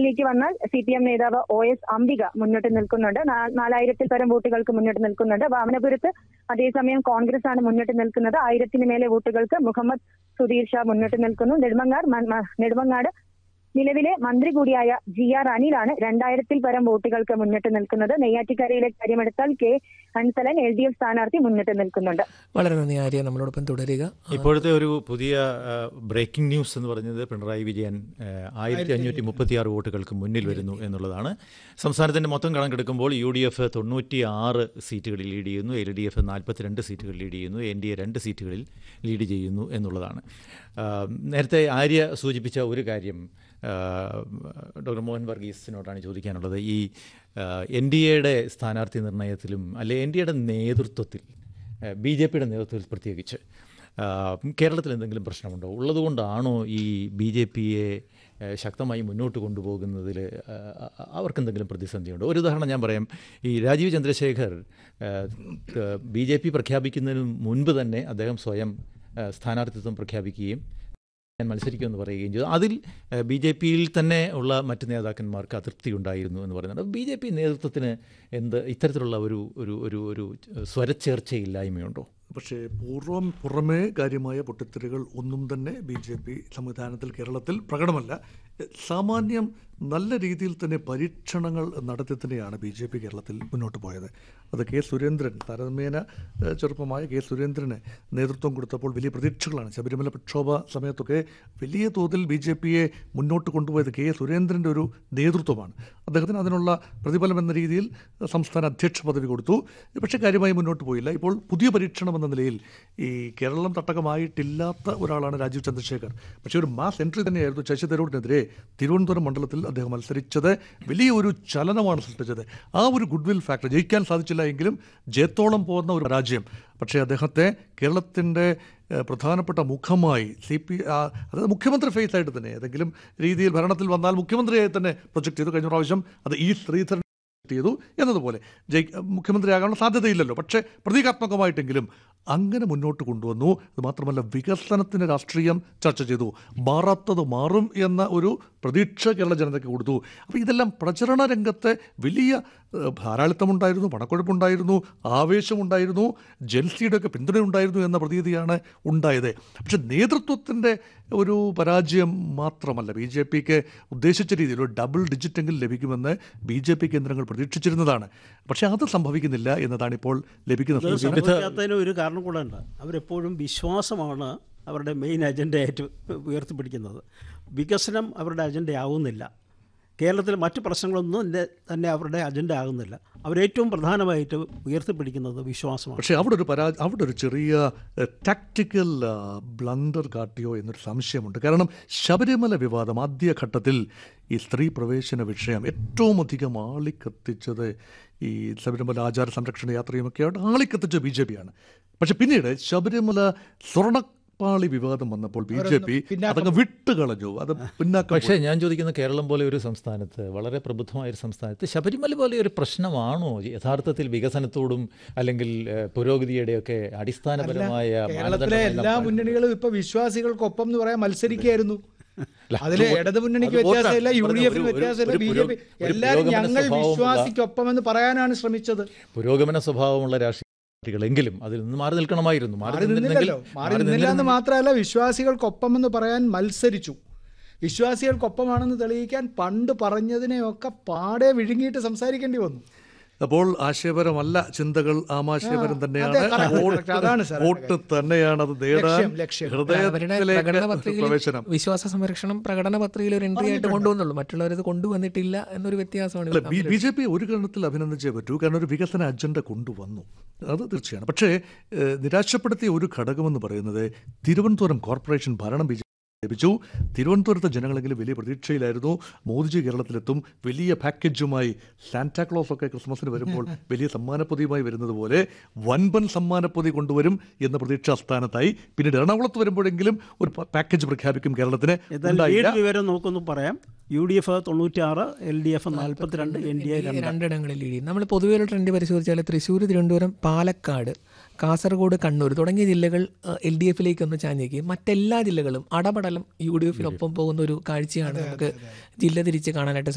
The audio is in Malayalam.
സ്ഥാനാർത്ഥിയിലേക്ക് വന്നാൽ സി പി എം നേതാവ് ഒ എസ് അംബിക മുന്നോട്ട് നിൽക്കുന്നുണ്ട് നാ- നാലായിരത്തിൽ പരം വോട്ടുകൾക്ക് മുന്നോട്ട് നിൽക്കുന്നുണ്ട് വാമനപുരത്ത് അതേസമയം കോൺഗ്രസ് ആണ് മുന്നോട്ട് നിൽക്കുന്നത് ആയിരത്തിന് മേലെ വോട്ടുകൾക്ക് മുഹമ്മദ് സുധീർ ഷാ മുന്നോട്ട് നിൽക്കുന്നു നെടുമങ്ങാട് മ- മ- നെടുമങ്ങാട് നിലവിലെ മന്ത്രി കൂടിയായ ജി ആർ അനിലാണ് രണ്ടായിരത്തിൽ പരം വോട്ടുകൾക്ക് മുന്നിട്ട് നിൽക്കുന്നത് നെയ്യാറ്റിക്കരയിലെ കാര്യമെടുത്താൽ K Ansalan L D F സ്ഥാനാർത്ഥി മുന്നിട്ട് നിൽക്കുന്നുണ്ട് വളരെ നന്ദി ആര്യ നമ്മളോടൊപ്പം തുടരുക ഇപ്പോഴത്തെ ഒരു പുതിയ ബ്രേക്കിംഗ് ന്യൂസ് എന്ന് പറയുന്നത് പിണറായി വിജയൻ ആയിരത്തി അഞ്ഞൂറ്റി മുപ്പത്തി ആറ് വോട്ടുകൾക്ക് മുന്നിൽ വരുന്നു എന്നുള്ളതാണ് സംസ്ഥാനത്തിൻ്റെ മൊത്തം കണക്കെടുക്കുമ്പോൾ യു ഡി എഫ് തൊണ്ണൂറ്റി ആറ് സീറ്റുകളിൽ ലീഡ് ചെയ്യുന്നു എൽ ഡി എഫ് നാൽപ്പത്തിരണ്ട് സീറ്റുകളിൽ ലീഡ് ചെയ്യുന്നു എൻ ഡി എ രണ്ട് സീറ്റുകളിൽ ലീഡ് ചെയ്യുന്നു എന്നുള്ളതാണ് ആ, നേരത്തെ ആര്യ സൂചിപ്പിച്ച ഒരു കാര്യം ആ, ഡോക്ടർ മോഹൻ വർഗീസിനോടാണ് ചോദിക്കാനുള്ളത് ഈ എൻ ഡി എയുടെ സ്ഥാനാർത്ഥി നിർണയത്തിലും അല്ലെ എൻ ഡി എയുടെ നേതൃത്വത്തിൽ ബി ജെ പിയുടെ നേതൃത്വത്തിൽ പ്രത്യേകിച്ച് ആ, കേരളത്തിൽ എന്തെങ്കിലും പ്രശ്നമുണ്ടോ ഉള്ളതുകൊണ്ടാണോ ഈ ബി ജെ പിയെ ശക്തമായി മുന്നോട്ട് കൊണ്ടുപോകുന്നതിൽ അവർക്ക് എന്തെങ്കിലും പ്രതിസന്ധിയുണ്ടോ ഒരു ഉദാഹരണം ഞാൻ പറയാം ഈ Rajeev Chandrasekhar B J P പ്രഖ്യാപിക്കുന്നതിന് മുൻപ് തന്നെ അദ്ദേഹം സ്വയം ആ, സ്ഥാനാർത്ഥിത്വം പ്രഖ്യാപിക്കുകയും ഞാൻ മത്സരിക്കുമെന്ന് പറയുകയും ചെയ്തു അതിൽ ബി ജെ പിയിൽ തന്നെ ഉള്ള മറ്റ് നേതാക്കന്മാർക്ക് അതൃപ്തി ഉണ്ടായിരുന്നു എന്ന് പറയുന്നുണ്ട് ബി ജെ പി നേതൃത്വത്തിന് എന്ത് ഇത്തരത്തിലുള്ള ഒരു ഒരു ഒരു ഒരു സ്വരച്ചേർച്ചയില്ലായ്മയുണ്ടോ പക്ഷേ പൂർവ്വം പുറമേ കാര്യമായ പൊട്ടിത്തെറികൾ ഒന്നും തന്നെ ബി ജെ പി സംവിധാനത്തിൽ കേരളത്തിൽ പ്രകടമല്ല സാമാന്യം നല്ല രീതിയിൽ തന്നെ പരീക്ഷണങ്ങൾ നടത്തി തന്നെയാണ് ബി ജെ പി കേരളത്തിൽ മുന്നോട്ട് പോയത് അത് കെ സുരേന്ദ്രൻ താരതമ്യേന ഏഹ്, ചെറുപ്പമായ കെ സുരേന്ദ്രന് നേതൃത്വം കൊടുത്തപ്പോൾ വലിയ പ്രതീക്ഷകളാണ് ശബരിമല പ്രക്ഷോഭ സമയത്തൊക്കെ വലിയ തോതിൽ ബി ജെ പിയെ മുന്നോട്ട് കൊണ്ടുപോയത് കെ സുരേന്ദ്രൻ്റെ ഒരു നേതൃത്വമാണ് അദ്ദേഹത്തിന് അതിനുള്ള പ്രതിഫലം എന്ന രീതിയിൽ സംസ്ഥാന അധ്യക്ഷ പദവി കൊടുത്തു പക്ഷേ കാര്യമായി മുന്നോട്ട് പോയില്ല ഇപ്പോൾ പുതിയ പരീക്ഷണം എന്ന നിലയിൽ ഈ കേരളം തട്ടകമായിട്ടില്ലാത്ത ഒരാളാണ് രാജീവ് ചന്ദ്രശേഖർ പക്ഷേ ഒരു മാസ് എൻട്രി തന്നെയായിരുന്നു ശശി തരൂരിനെതിരെ തിരുവനന്തപുരം മണ്ഡലത്തിൽ അദ്ദേഹം മത്സരിച്ചത് വലിയ ഒരു ചലനമാണ് സൃഷ്ടിച്ചത് ആ ഒരു ഗുഡ് വിൽ ഫാക്ടർ ജയിക്കാൻ സാധിച്ചില്ല എങ്കിലും ജയത്തോളം പോകുന്ന ഒരു പരാജയം പക്ഷേ അദ്ദേഹത്തെ കേരളത്തിൻ്റെ ഏഹ്, പ്രധാനപ്പെട്ട മുഖമായി സി പി അതായത് മുഖ്യമന്ത്രി ഫേസ് ആയിട്ട് തന്നെ ഏതെങ്കിലും രീതിയിൽ ഭരണത്തിൽ വന്നാൽ മുഖ്യമന്ത്രിയായി തന്നെ പ്രൊജക്ട് ചെയ്തു കഴിഞ്ഞ പ്രാവശ്യം അത് ഈ ശ്രീധരൻ ചെയ്തു എന്നതുപോലെ ജയി മുഖ്യമന്ത്രിയാകാനുള്ള സാധ്യതയില്ലല്ലോ പക്ഷേ പ്രതീകാത്മകമായിട്ടെങ്കിലും അങ്ങനെ മുന്നോട്ട് കൊണ്ടുവന്നു അത് മാത്രമല്ല വികസനത്തിന് രാഷ്ട്രീയം ചർച്ച ചെയ്തു മാറാത്തത് മാറും എന്ന ഒരു പ്രതീക്ഷ കേരള ജനതയ്ക്ക് കൊടുത്തു അപ്പോൾ ഇതെല്ലാം പ്രചരണ രംഗത്തെ വലിയ ഏഹ്, ധാരാളിത്തമുണ്ടായിരുന്നു പണക്കൊഴുപ്പുണ്ടായിരുന്നു ആവേശമുണ്ടായിരുന്നു ജൻസിയുടെ ഒക്കെ പിന്തുണയുണ്ടായിരുന്നു എന്ന പ്രതീതിയാണ് ഉണ്ടായത് പക്ഷെ നേതൃത്വത്തിൻ്റെ ഒരു പരാജയം മാത്രമല്ല ബി ജെ പിക്ക് ഉദ്ദേശിച്ച രീതിയിൽ ഒരു ഡബിൾ ഡിജിറ്റ് എങ്കിലും ലഭിക്കുമെന്ന് ബി ജെ പി കേന്ദ്രങ്ങൾ പ്രതീക്ഷിച്ചിരുന്നതാണ് പക്ഷേ അത് സംഭവിക്കുന്നില്ല എന്നതാണ് ഇപ്പോൾ ലഭിക്കുന്ന ഇത് സൂചന സംഭവിക്കാത്തതിന് ഒരു കാരണം കൂടെ ഉണ്ട് അവരെപ്പോഴും വിശ്വാസമാണ് അവരുടെ മെയിൻ അജണ്ടയായിട്ട് ഉയർത്തിപ്പിടിക്കുന്നത് വികസനം അവരുടെ അജണ്ട ആവുന്നില്ല കേരളത്തിലെ മറ്റ് പ്രശ്നങ്ങളൊന്നും തന്നെ തന്നെ അവരുടെ അജണ്ട ആകുന്നില്ല അവരേറ്റവും പ്രധാനമായിട്ട് ഉയർത്തിപ്പിടിക്കുന്നത് വിശ്വാസമാണ് പക്ഷേ അവിടെ ഒരു പരാ അവിടെ ഒരു ചെറിയ ടാക്ടിക്കൽ ബ്ലണ്ടർ കാട്ടിയോ എന്നൊരു സംശയമുണ്ട് കാരണം ശബരിമല വിവാദം ആദ്യഘട്ടത്തിൽ ഈ സ്ത്രീ പ്രവേശന വിഷയം ഏറ്റവും അധികം ആളിക്കത്തിച്ചത് ഈ ശബരിമല ആചാര സംരക്ഷണ യാത്രയുമൊക്കെയായിട്ട് ആളിക്കത്തിച്ച ബി ജെ പിയാണ് പക്ഷെ പിന്നീട് ശബരിമല സ്വർണ്ണപ്പാളി വിവാദം വന്നപ്പോൾ ബി ജെ പി അതങ്ങ് വിട്ടുകളഞ്ഞു അത് പിന്നാക്കം പക്ഷേ ഞാൻ ചോദിക്കുന്ന കേരളം പോലെ ഒരു സംസ്ഥാനത്ത് വളരെ പ്രബുദ്ധമായ ഒരു സംസ്ഥാനത്ത് ശബരിമല പോലെ ഒരു പ്രശ്നമാണോ യഥാർത്ഥത്തിൽ വികസനത്തോടും അല്ലെങ്കിൽ ഏഹ്, പുരോഗതിയുടെയൊക്കെ അടിസ്ഥാനപരമായ കേരളത്തിലെ എല്ലാ മാനദണ്ഡമെല്ലാം മുന്നണികളും ഇപ്പൊ വിശ്വാസികൾക്കൊപ്പം എന്ന് പറയാൻ മത്സരിക്കായിരുന്നു അല്ല, അതില് അത് ഇടത് മുന്നണിക്ക് അത് വോട്ടാണ്. വ്യത്യാസമില്ല യു ഡി പറഞ്ഞ എഫിന് ഒരു- ഒരു- വ്യത്യാസമില്ല ഒരു ബി ജെ പുരോ- പി ഒരു എല്ലാവരും പുരോഗമന ഞങ്ങൾ സ്വഭാവമുള്ള- വിശ്വാസിക്കൊപ്പം എന്ന് പറയാനാണ് ശ്രമിച്ചത് പുരോഗമന സ്വഭാവമുള്ള രാഷ്ട്രീയ പാർട്ടികളെങ്കിലും അതിൽ നിന്ന് മാറി നിൽക്കണമായിരുന്നു മാറി നിന്നിരുന്നെങ്കിൽ- നിന്നില്ലല്ലോ മാറി മാറി നിന്നില്ല എന്ന് നിന്നിരുന്നെങ്കിൽ- മാത്രമല്ല വിശ്വാസികൾക്കൊപ്പം എന്ന് പറയാൻ മത്സരിച്ചു വിശ്വാസികൾക്കൊപ്പമാണെന്ന് തെളിയിക്കാൻ പണ്ട് പറഞ്ഞതിനെയൊക്കെ പാടെ വിഴുങ്ങിയിട്ട് സംസാരിക്കേണ്ടി വന്നു അപ്പോൾ ആശയപരമല്ല ചിന്തകൾ ആമാശയപരം ആ, തന്നെയാണ് അതെ, correct, വോട്ട് correct. അതാണ് സാർ വോട്ട് തന്നെയാണ് അത് നേടാൻ ലക്ഷ്യം, ലക്ഷ്യം. അവരുടെ പ്രകടന ഹൃദയത്തിലേക്ക് പത്രികയിൽ പ്രവേശനം വിശ്വാസ സംരക്ഷണം പ്രകടന പത്രികയിൽ ഒരു എൻട്രി ആയിട്ട് കൊണ്ടുവന്നുള്ളൂ മറ്റുള്ളവരത് കൊണ്ടുവന്നിട്ടില്ല എന്നൊരു വ്യത്യാസമാണ് അല്ല ഇവർ ബി തമ്മിൽ. ബി ജെ പി ഒരു ഗണത്തിൽ അഭിനന്ദിച്ചേ പറ്റൂ കാരണം ഒരു വികസന അജണ്ട കൊണ്ടുവന്നു അത് തീർച്ചയാണ് പക്ഷേ ഏഹ്, നിരാശപ്പെടുത്തിയ ഒരു ഘടകമെന്ന് പറയുന്നത് തിരുവനന്തപുരം കോർപ്പറേഷൻ ഭരണം ബി ജെ ലഭിച്ചു തിരുവനന്തപുരത്തെ ജനങ്ങളെങ്കിലും വലിയ പ്രതീക്ഷയിലായിരുന്നു മോദിജി കേരളത്തിലെത്തും വലിയ പാക്കേജുമായി സാന്റാക്ലോസ് ഒക്കെ ക്രിസ്മസിന് വരുമ്പോൾ വലിയ സമ്മാനപ്പൊതിയുമായി വരുന്നത് പോലെ വൻപൻ സമ്മാനപ്പൊതി കൊണ്ടുവരും എന്ന പ്രതീക്ഷ സ്ഥാനത്തായി പിന്നീട് എറണാകുളത്ത് വരുമ്പോഴെങ്കിലും ഒരു പ- പാക്കേജ് പ്രഖ്യാപിക്കും കേരളത്തിന് എന്നാൽ ഉണ്ടായില്ല ലീഡ് വിവരം നോക്കുന്നു പറയാം യു ഡി എഫ് തൊണ്ണൂറ്റിയാറ് എൽ ഡി എഫ് നാൽപ്പത്തിരണ്ട് എൻ ഡി എ രണ്ട് രണ്ടിടങ്ങളിൽ ലീഡ് ചെയ്യും നമ്മൾ പൊതുവെ ഒരു ട്രെൻഡ് പരിശോധിച്ചാൽ തൃശ്ശൂർ തിരുവനന്തപുരം പാലക്കാട് കാസർഗോഡ് കണ്ണൂർ തുടങ്ങിയ ജില്ലകൾ എൽ ഡി എഫിലേക്ക് ഒന്ന് ചാഞ്ഞേക്കും മറ്റെല്ലാ ജില്ലകളും അടപടലം യു ഡി എഫിനൊപ്പം പോകുന്ന ഒരു കാഴ്ചയാണ് നമുക്ക് ജില്ല തിരിച്ച് കാണാനായിട്ട്